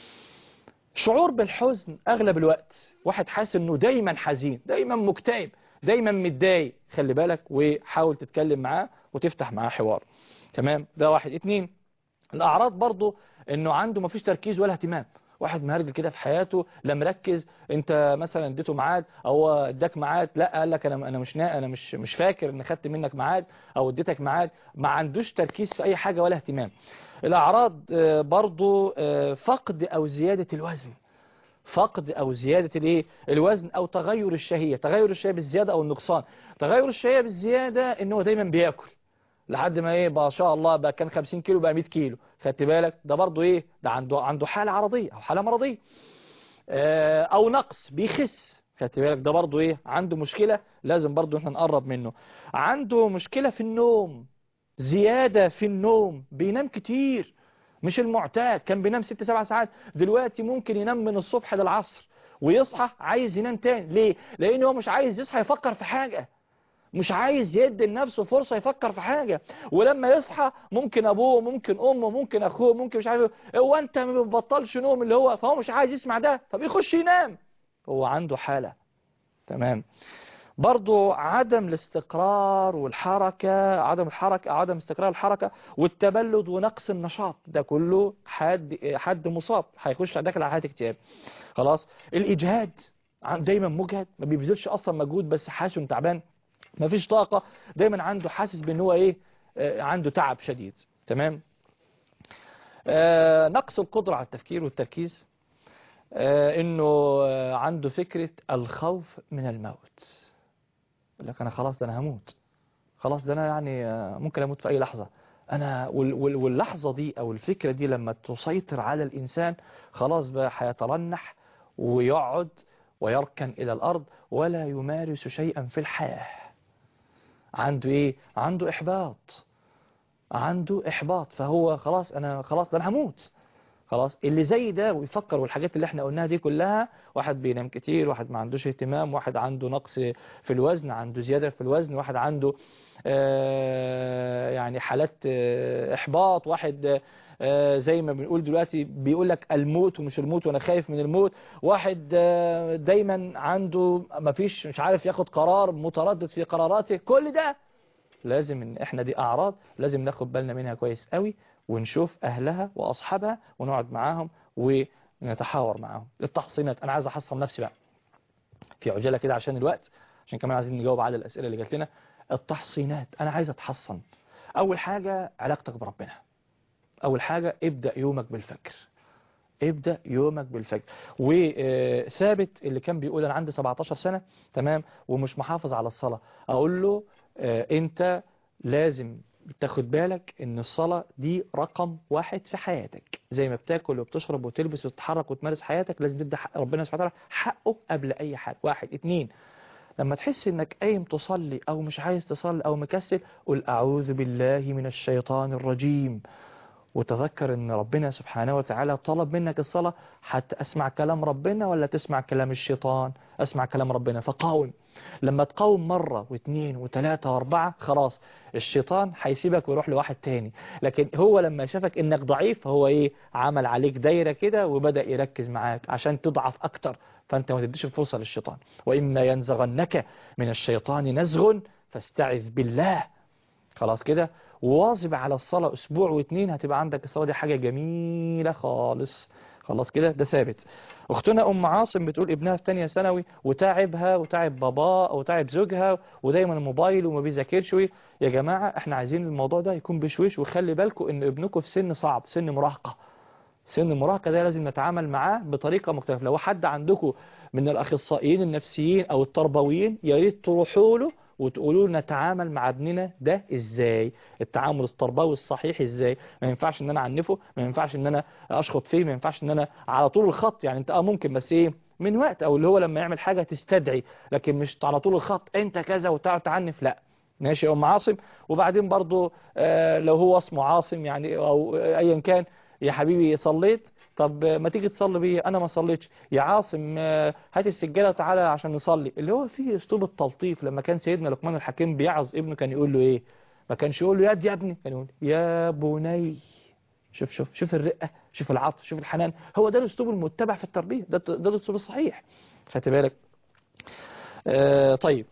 شعور بالحزن أغلب الوقت واحد حاسس أنه دايما حزين دايما مكتئب دايما متضايق خلي بالك وحاول تتكلم معاه وتفتح معاه حوار تمام ده واحد اتنين الأعراض برضو أنه عنده مفيش تركيز ولا اهتمام واحد مهرجل كده في حياته لا مركز انت مثلا اديته ميعاد او اداك ميعاد لا قال لك انا انا مش نا انا مش مش فاكر ان خدت منك ميعاد او اديتك ميعاد ما عندوش تركيز في اي حاجه ولا اهتمام الاعراض آه، برضو آه، فقد او زياده الوزن فقد او زياده الايه الوزن او تغير الشهيه تغير الشهيه بالزياده او النقصان تغير الشهيه بالزياده ان هو دايما بياكل لحد ما ايه ما شاء الله بقى كان 50 كيلو بقى 100 كيلو خدت بالك ده برضو ايه ده عنده عنده حاله عرضيه او حاله مرضيه آه، او نقص بيخس خدت بالك ده برضو ايه عنده مشكله لازم برضو احنا نقرب منه عنده مشكله في النوم زياده في النوم بينام كتير مش المعتاد كان بينام ست سبع ساعات دلوقتي ممكن ينام من الصبح للعصر ويصحى عايز ينام تاني ليه لان هو مش عايز يصحى يفكر في حاجه مش عايز يدي لنفسه فرصة يفكر في حاجة ولما يصحى ممكن أبوه ممكن أمه ممكن أخوه ممكن مش عارف إيه، هو أنت ما بتبطلش نوم اللي هو فهو مش عايز يسمع ده فبيخش ينام هو عنده حالة تمام برضو عدم الاستقرار والحركة عدم الحركة عدم استقرار الحركة والتبلد ونقص النشاط ده كله حد حد مصاب هيخش داخل على حالة اكتئاب خلاص الإجهاد عن- دايما مجهد ما بيبذلش أصلا مجهود بس حاسس انه تعبان ما فيش طاقة دايما عنده حاسس بان هو ايه آه، عنده تعب شديد تمام آه، نقص القدرة على التفكير والتركيز آه، انه آه، عنده فكرة الخوف من الموت يقول لك انا خلاص ده انا هموت خلاص ده انا يعني آه، ممكن اموت في اي لحظة انا وال- وال- واللحظة دي او الفكرة دي لما تسيطر على الانسان خلاص بقى هيترنح ويقعد ويركن الى الارض ولا يمارس شيئا في الحياة عنده ايه عنده احباط عنده احباط فهو خلاص انا خلاص ده انا هموت خلاص اللي زي ده ويفكر والحاجات اللي احنا قلناها دي كلها واحد بينام كتير واحد ما عندوش اهتمام واحد عنده نقص في الوزن عنده زيادة في الوزن واحد عنده آه، يعني حالات آه، احباط واحد آه، زي ما بنقول دلوقتي بيقول لك الموت ومش الموت وانا خايف من الموت واحد آه، دايما عنده ما فيش مش عارف ياخد قرار متردد في قراراته كل ده لازم ان احنا دي اعراض لازم ناخد بالنا منها كويس قوي ونشوف اهلها واصحابها ونقعد معاهم ونتحاور معاهم التحصينات انا عايز احصن نفسي بقى في عجاله كده عشان الوقت عشان كمان عايزين نجاوب على الاسئله اللي جات لنا التحصينات انا عايز اتحصن اول حاجه علاقتك بربنا اول حاجه ابدا يومك بالفجر ابدأ يومك بالفجر وثابت اللي كان بيقول أنا عندي 17 سنة تمام ومش محافظ على الصلاة أقول له آه، أنت لازم تاخد بالك ان الصلاة دي رقم واحد في حياتك زي ما بتاكل وبتشرب وتلبس وتتحرك وتمارس حياتك لازم تدي حق ربنا سبحانه وتعالى حقه قبل اي حاجة واحد اتنين لما تحس انك قايم تصلي او مش عايز تصلي او مكسل قل اعوذ بالله من الشيطان الرجيم وتذكر ان ربنا سبحانه وتعالى طلب منك الصلاة حتى اسمع كلام ربنا ولا تسمع كلام الشيطان اسمع كلام ربنا فقاوم لما تقاوم مرة واثنين وثلاثة واربعة خلاص الشيطان هيسيبك ويروح لواحد تاني لكن هو لما شافك انك ضعيف هو ايه عمل عليك دايرة كده وبدأ يركز معاك عشان تضعف اكتر فانت ما تديش الفرصة للشيطان وإما ينزغنك من الشيطان نزغ فاستعذ بالله خلاص كده وواظب على الصلاة أسبوع واتنين هتبقى عندك الصلاة دي حاجة جميلة خالص خلاص كده ده ثابت أختنا أم عاصم بتقول ابنها في تانية ثانوي وتعبها وتعب باباه أو تعب زوجها ودايما الموبايل وما بيذاكرش وي- يا جماعة احنا عايزين الموضوع ده يكون بشويش وخلي بالكم ان ابنكم في سن صعب سن مراهقة سن المراهقة ده لازم نتعامل معاه بطريقة مختلفة لو حد عندكم من الأخصائيين النفسيين أو التربويين يا ريت تروحوا له وتقولوا لنا نتعامل مع ابننا ده ازاي التعامل التربوي الصحيح ازاي ما ينفعش ان انا اعنفه ما ينفعش ان انا اشخط فيه ما ينفعش ان انا على طول الخط يعني انت اه ممكن بس ايه من وقت او اللي هو لما يعمل حاجة تستدعي لكن مش على طول الخط انت كذا وتقعد تعنف لا ماشي يا ام عاصم وبعدين برضو آه لو هو اسمه عاصم يعني او ايا كان يا حبيبي صليت طب ما تيجي تصلي بيا انا ما صليتش يا عاصم آه، هات السجاده وتعالى عشان نصلي اللي هو فيه اسلوب التلطيف لما كان سيدنا لقمان الحكيم بيعظ ابنه كان يقول له ايه ما كانش يقول له يا يا ابني كان يقول يا بني شوف شوف شوف الرقه شوف العطف شوف الحنان هو ده الاسلوب المتبع في التربيه ده ده الاسلوب الصحيح خدت بالك آه طيب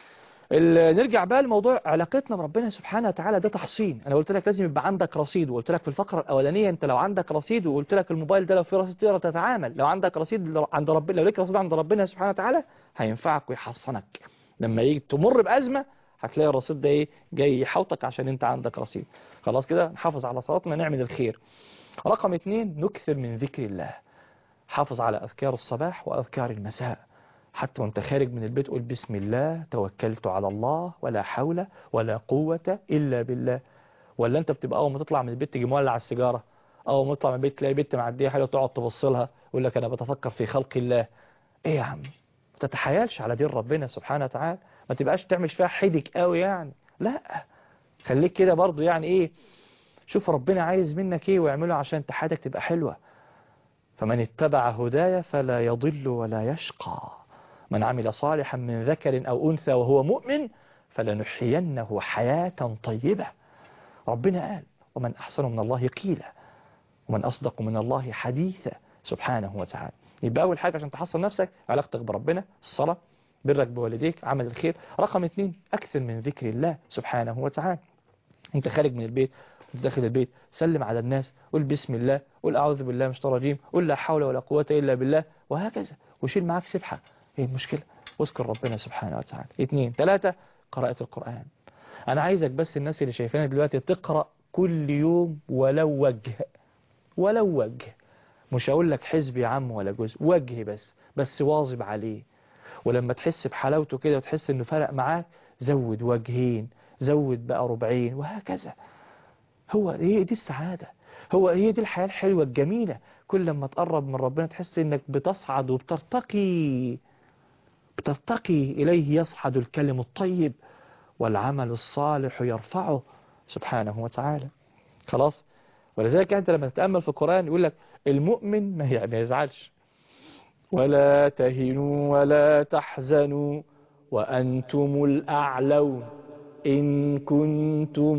ال- نرجع بقى لموضوع علاقتنا بربنا سبحانه وتعالى ده تحصين انا قلت لك لازم يبقى عندك رصيد وقلت لك في الفقره الاولانيه انت لو عندك رصيد وقلت لك الموبايل ده لو فيه رصيد تقدر تتعامل لو عندك رصيد لو عند ربنا لو ليك رصيد عند ربنا سبحانه وتعالى هينفعك ويحصنك لما يجي تمر بازمه هتلاقي الرصيد ده ايه جاي يحوطك عشان انت عندك رصيد خلاص كده نحافظ على صلاتنا نعمل الخير رقم اتنين نكثر من ذكر الله حافظ على أذكار الصباح وأذكار المساء حتى وانت خارج من البيت قول بسم الله توكلت على الله ولا حول ولا قوة إلا بالله ولا انت بتبقى أول ما تطلع من البيت تيجي مولع السيجارة أول ما تطلع من البيت تلاقي بنت معدية حلوة تقعد تبص لها يقول لك أنا بتفكر في خلق الله إيه يا عم ما تتحايلش على دين ربنا سبحانه وتعالى ما تبقاش تعمل فيها حدك قوي يعني لا خليك كده برضو يعني إيه شوف ربنا عايز منك إيه واعمله عشان انت حياتك تبقى حلوة فمن اتبع هدايا فلا يضل ولا يشقى من عمل صالحا من ذكر أو أنثى وهو مؤمن فلنحيينه حياة طيبة ربنا قال ومن أحسن من الله قيلا ومن أصدق من الله حديثا سبحانه وتعالى يبقى أول حاجة عشان تحصل نفسك علاقتك بربنا الصلاة برك بوالديك عمل الخير رقم اثنين أكثر من ذكر الله سبحانه وتعالى انت خارج من البيت وانت داخل البيت سلم على الناس قول بسم الله قول أعوذ بالله من الشيطان الرجيم قول لا حول ولا قوة إلا بالله وهكذا وشيل معاك سبحة ايه المشكلة واذكر ربنا سبحانه وتعالى اثنين ثلاثة قراءة القرآن أنا عايزك بس الناس اللي شايفانا دلوقتي تقرأ كل يوم ولو وجه ولو وجه مش هقول لك حزب يا عم ولا جزء وجه بس بس واظب عليه ولما تحس بحلاوته كده وتحس انه فرق معاك زود وجهين زود بقى ربعين وهكذا هو هي دي السعادة هو هي دي الحياة الحلوة الجميلة كل ما تقرب من ربنا تحس انك بتصعد وبترتقي بترتقي إليه يصعد الكلم الطيب والعمل الصالح يرفعه سبحانه وتعالى خلاص ولذلك أنت لما تتأمل في القرآن يقول لك المؤمن ما هي- ما يزعلش ولا تهنوا ولا تحزنوا وأنتم الأعلون إن كنتم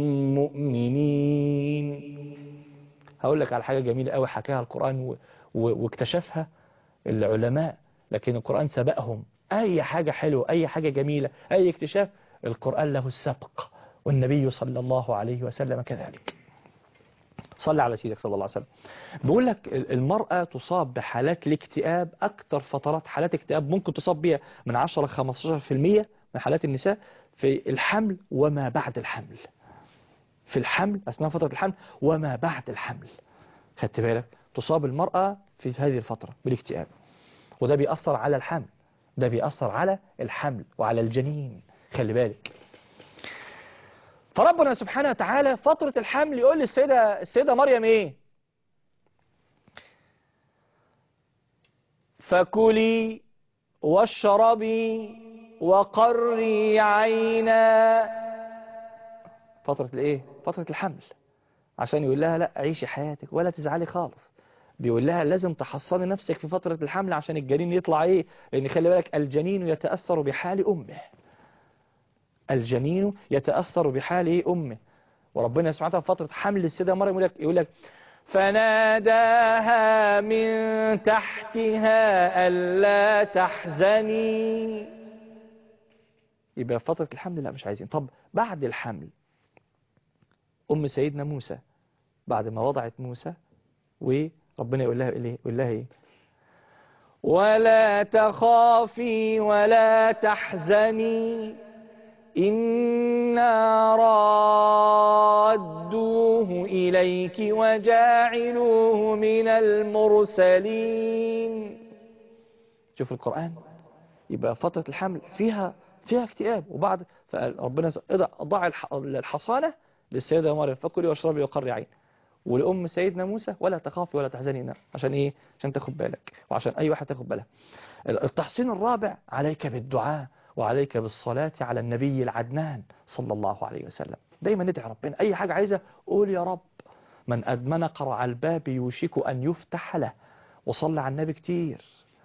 مؤمنين هقول لك على حاجة جميلة قوي حكاها القرآن و... و... واكتشفها العلماء لكن القرآن سبقهم أي حاجة حلوة أي حاجة جميلة أي اكتشاف القرآن له السبق والنبي صلى الله عليه وسلم كذلك صلى على سيدك صلى الله عليه وسلم بيقول لك المرأة تصاب بحالات الاكتئاب أكثر فترات حالات اكتئاب ممكن تصاب بها من 10 ل 15% من حالات النساء في الحمل وما بعد الحمل في الحمل أثناء فترة الحمل وما بعد الحمل خدت بالك تصاب المرأة في هذه الفترة بالاكتئاب وده بيأثر على الحمل ده بيأثر على الحمل وعلى الجنين خلي بالك فربنا سبحانه وتعالى فترة الحمل يقول للسيدة السيدة مريم ايه فكلي واشربي وقري عينا فترة الايه فترة الحمل عشان يقول لها لا عيشي حياتك ولا تزعلي خالص بيقول لها لازم تحصني نفسك في فترة الحمل عشان الجنين يطلع ايه لان خلي بالك الجنين يتأثر بحال امه الجنين يتأثر بحال ايه امه وربنا سبحانه وتعالى في فترة حمل السيدة مريم يقول لك يقول لك فناداها من تحتها ألا تحزني يبقى في فترة الحمل لا مش عايزين طب بعد الحمل أم سيدنا موسى بعد ما وضعت موسى وربنا يقول لها إيه يقول لها إيه ولا تخافي ولا تحزني إنا رادوه إليك وجاعلوه من المرسلين شوف القرآن يبقى فترة الحمل فيها فيها اكتئاب وبعد فقال ربنا س- إضع- ضع الح- الحصانة للسيدة مريم فكلي واشربي وقري عين ولأم سيدنا موسى ولا تخافي ولا تحزني نعم. عشان إيه عشان تاخد بالك وعشان أي واحد تاخد بالها التحصين الرابع عليك بالدعاء وعليك بالصلاة على النبي العدنان صلى الله عليه وسلم دايما ندعي ربنا أي حاجة عايزة قول يا رب من أدمن قرع الباب يوشك أن يفتح له وصلى على النبي كتير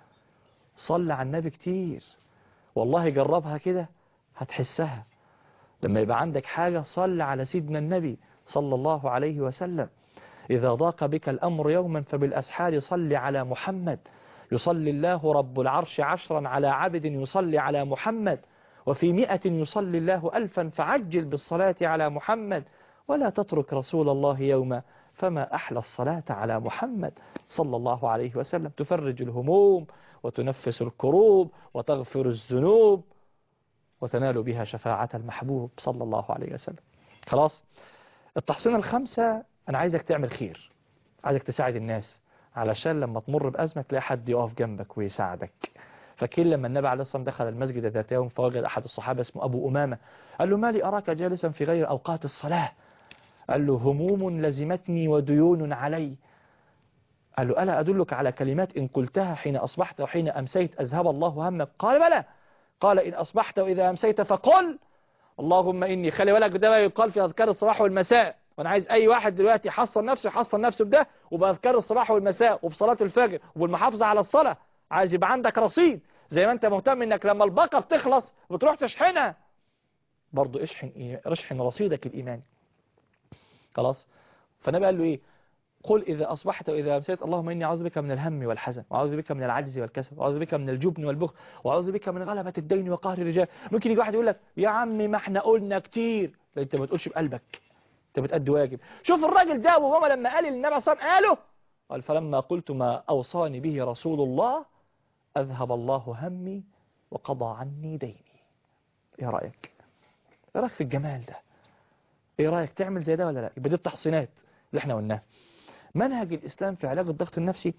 صلى على النبي كتير والله جربها كده هتحسها لما يبقى عندك حاجة صل على سيدنا النبي صلى الله عليه وسلم إذا ضاق بك الأمر يوما فبالأسحار صل على محمد يصلي الله رب العرش عشرا على عبد يصلي على محمد وفي مئة يصلي الله ألفا فعجل بالصلاة على محمد ولا تترك رسول الله يوما فما أحلى الصلاة على محمد صلى الله عليه وسلم تفرج الهموم وتنفس الكروب وتغفر الذنوب وتنال بها شفاعة المحبوب صلى الله عليه وسلم خلاص التحصين الخمسة أنا عايزك تعمل خير عايزك تساعد الناس علشان لما تمر بأزمة تلاقي حد يقف جنبك ويساعدك فكيل لما النبي عليه الصلاة والسلام دخل المسجد ذات يوم فوجد أحد الصحابة اسمه أبو أمامة قال له ما لي أراك جالسا في غير أوقات الصلاة قال له هموم لزمتني وديون علي قال له ألا أدلك على كلمات إن قلتها حين أصبحت وحين أمسيت أذهب الله همك قال بلى قال إن أصبحت وإذا أمسيت فقل اللهم إني خلي بالك ده ما يقال في أذكار الصباح والمساء وأنا عايز أي واحد دلوقتي يحصن نفسه يحصن نفسه بده وبأذكار الصباح والمساء وبصلاة الفجر وبالمحافظة على الصلاة عايز يبقى عندك رصيد زي ما أنت مهتم إنك لما الباقة بتخلص بتروح تشحنها برضو اشحن إيه- اشحن رصيدك الإيماني خلاص فالنبي قال له إيه قل إذا أصبحت وإذا أمسيت اللهم إني أعوذ بك من الهم والحزن وأعوذ بك من العجز والكسل وأعوذ بك من الجبن والبخل وأعوذ بك من غلبة الدين وقهر الرجال ممكن يجي واحد يقول لك يا عمي ما احنا قلنا كتير لا أنت ما تقولش بقلبك أنت بتأدي واجب شوف الراجل ده أبو ماما لما قال للنبي عليه الصلاة والسلام قاله قال فلما قلت ما أوصاني به رسول الله أذهب الله همي وقضى عني ديني إيه رأيك إيه رأيك في الجمال ده إيه رأيك تعمل زي ده ولا لا يبقى دي التحصينات اللي احنا قلناها منهج الإسلام في علاج الضغط النفسي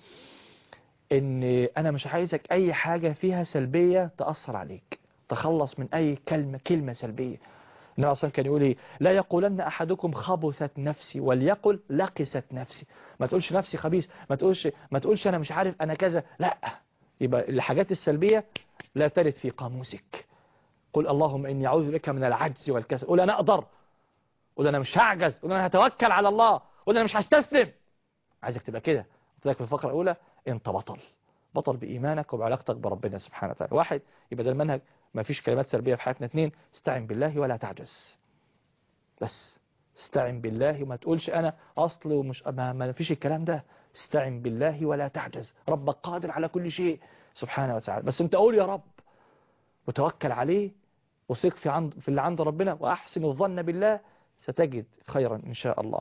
إن أنا مش عايزك أي حاجة فيها سلبية تأثر عليك تخلص من أي كلمة كلمة سلبية النبي أصلا كان يقول إيه لا يقولن أحدكم خبثت نفسي وليقل لقست نفسي ما تقولش نفسي خبيث ما تقولش ما تقولش أنا مش عارف أنا كذا لا يبقى الحاجات السلبية لا ترد في قاموسك قل اللهم إني أعوذ بك من العجز والكسل قول أنا أقدر قول أنا مش هعجز قول أنا هتوكل على الله قول أنا مش هستسلم عايزك تبقى كده قلت لك في الفقرة الأولى أنت بطل بطل بإيمانك وبعلاقتك بربنا سبحانه وتعالى واحد يبقى ده المنهج ما فيش كلمات سلبية في حياتنا اثنين استعن بالله ولا تعجز بس استعن بالله وما تقولش أنا أصل ومش ما, ما فيش الكلام ده استعن بالله ولا تعجز ربك قادر على كل شيء سبحانه وتعالى بس انت قول يا رب وتوكل عليه وثق في عند في اللي عند ربنا وأحسن الظن بالله ستجد خيرا إن شاء الله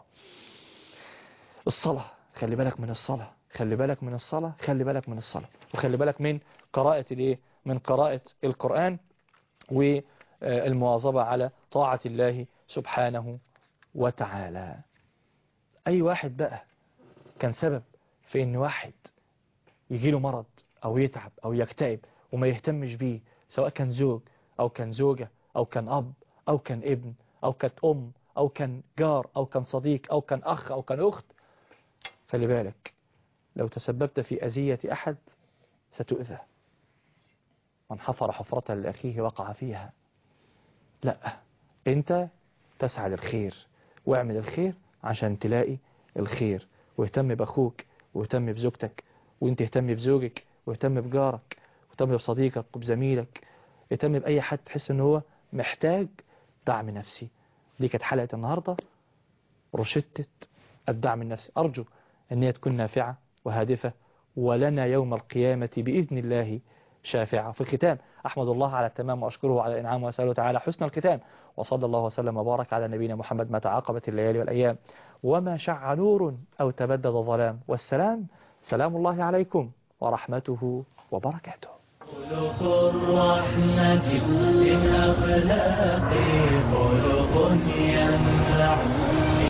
الصلاة خلي بالك من الصلاة خلي بالك من الصلاة خلي بالك من الصلاة وخلي بالك من قراءة الايه من قراءة القرآن والمواظبة على طاعة الله سبحانه وتعالى أي واحد بقى كان سبب في إن واحد يجيله مرض أو يتعب أو يكتئب وما يهتمش بيه سواء كان زوج أو كان زوجة أو كان أب أو كان ابن أو كانت أم أو كان جار أو كان صديق أو كان أخ أو كان أخت خلي بالك لو تسببت في أذية أحد ستؤذى من حفر حفرة لأخيه وقع فيها لا أنت تسعى للخير واعمل الخير عشان تلاقي الخير واهتم بأخوك واهتم بزوجتك وانت اهتم بزوجك واهتم بجارك واهتم بصديقك وبزميلك اهتم بأي حد تحس ان هو محتاج دعم نفسي دي كانت حلقة النهاردة رشدت الدعم النفسي أرجو أن هي تكون نافعة وهادفة ولنا يوم القيامة بإذن الله شافعة في الختام أحمد الله على التمام وأشكره على الإنعام وأسأله تعالى حسن الختام وصلى الله وسلم وبارك على نبينا محمد ما تعاقبت الليالي والأيام وما شع نور أو تبدد ظلام والسلام سلام الله عليكم ورحمته وبركاته خلق الرحمة من أخلاقه خلق ينفع